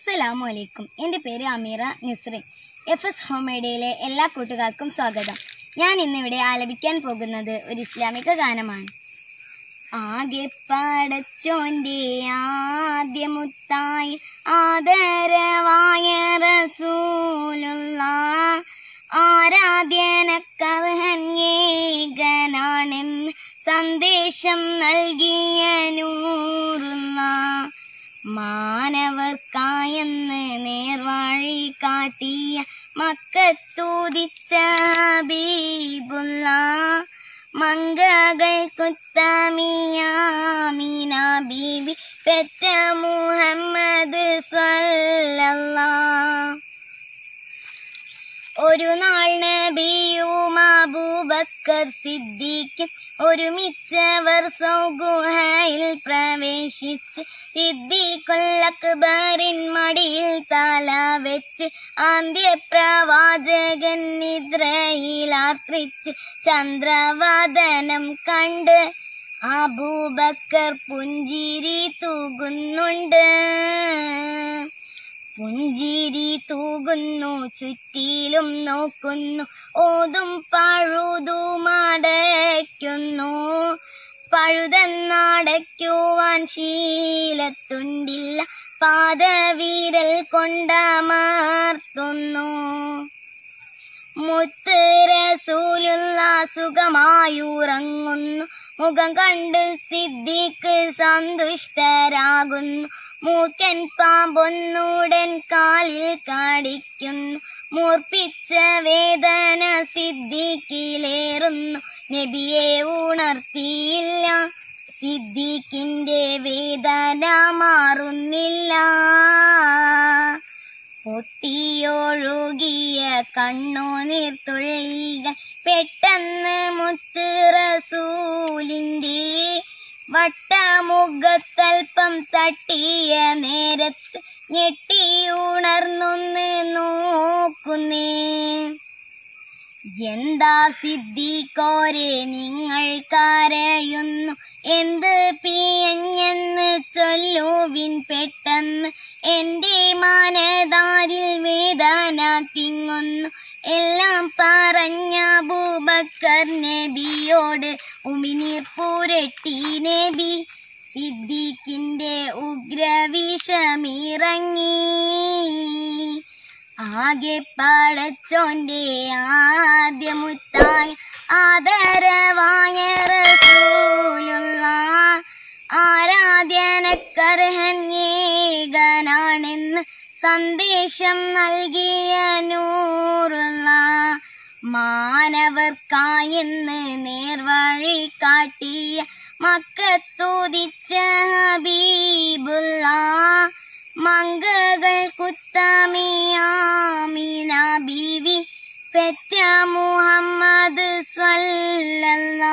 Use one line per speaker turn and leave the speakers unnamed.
അസ്സലാമു അലൈക്കും എൻ്റെ പേര് അമീറ നിസ്രിൻ എഫ് എസ് ഹോമേഡിയയിലെ എല്ലാ കൂട്ടുകാർക്കും സ്വാഗതം ഞാൻ ഇന്നിവിടെ ആലപിക്കാൻ പോകുന്നത് ഒരു ഇസ്ലാമിക ഗാനമാണ് ആകെ പടച്ചോൻ്റെ ആദ്യമുത്തായി ആദരവായ റസൂലുള്ള ആരാധ്യനക്കർഹൻ ഏകനാണെന്ന് സന്ദേശം നൽകിയ നൂറുള്ള മാനവർക്കായെന്ന് നേർവഴി കാട്ടിയ മക്കത്തൂതിച്ച ഹബീബുള്ള മങ്കകൾ കുത്തമിയാമീന ബീബി പെറ്റ മുഹമ്മദ് സ്വല്ലല്ലാ ഒരു നാൾ നബിയും അബൂബക്കർ സിദ്ദീഖും ഒരുമിച്ചവർ സൗഗുഹയിൽ പ്രവേശിച്ച് സിദ്ദീഖുൽ അക്ബറിൻ മടിയിൽ തല വെച്ച് അന്ത്യപ്രവാചകൻ നിദ്രയിലാർത്തിച്ച് ചന്ദ്രവദനം കണ്ട് അബൂബക്കർ പുഞ്ചിരി തൂകുന്നുണ്ട് പുഞ്ചിരി തൂകുന്നു ചുറ്റിലും നോക്കുന്നു ഓതും പഴുതുമടയ്ക്കുന്നു പഴുതെന്നടയ്ക്കുവാൻ ശീലത്തുണ്ടില്ല പാദവീരൽ കൊണ്ടമർത്തുന്നു മുത്ത് റസൂലുള്ള സുഖമായുറങ്ങുന്നു മുഖം കണ്ട് സിദ്ദിഖ് സന്തുഷ്ടരാകുന്നു മൂക്കൻ പാമ്പൊന്നൂടൻ കാലിൽ കടിക്കുന്നു മൂർപ്പിച്ച വേദന സിദ്ദിഖിലേറുന്നു നബിയെ ഉണർത്തിയില്ല സിദ്ദിഖിന്റെ വേദന മാറുന്നില്ല പൊട്ടിയൊഴുകിയ കണ്ണുനീർത്തുള്ളികൾ പെട്ടെന്ന് മുത്ത് റസൂലിൻ്റെ വട്ടമുഖത്തൽപ്പം തട്ടിയ നേരത്ത് ഞെട്ടിയുണർന്നൊന്ന് നോക്കുന്നേ എന്താ സിദ്ധിക്കോരെ നിങ്ങൾ കരയുന്നു എന്ത് പിയഞ്ഞെന്ന് ചൊല്ലുവിൻ പെട്ടെന്ന് എൻ്റെ മാനദാരിൽ വേദന തിങ്ങുന്നു എല്ലാം പറഞ്ഞ ബൂബക്കർ നബിയോട് ഉമിനീർ പുരട്ടി നബി സിദ്ദീഖിൻ്റെ ഉഗ്രവിഷമിറങ്ങി ആകെ പടച്ചോന്റെ ആദ്യമുത്തായ ആദരവായ റസൂലുള്ള ആരാധ്യനക്കർഹൻ ഏകനാണെന്ന് സന്ദേശം നൽകിയ നൂറുള്ള മാനവർക്കായെന്ന് നേർവഴി കാട്ടിയ മക്കത്തൂതിച്ച ഹബീബുള്ള മങ്കകൾ കുത്തമിയാമീന ബീവി പെറ്റ മുഹമ്മദ് സ്വല്ലല്ലാ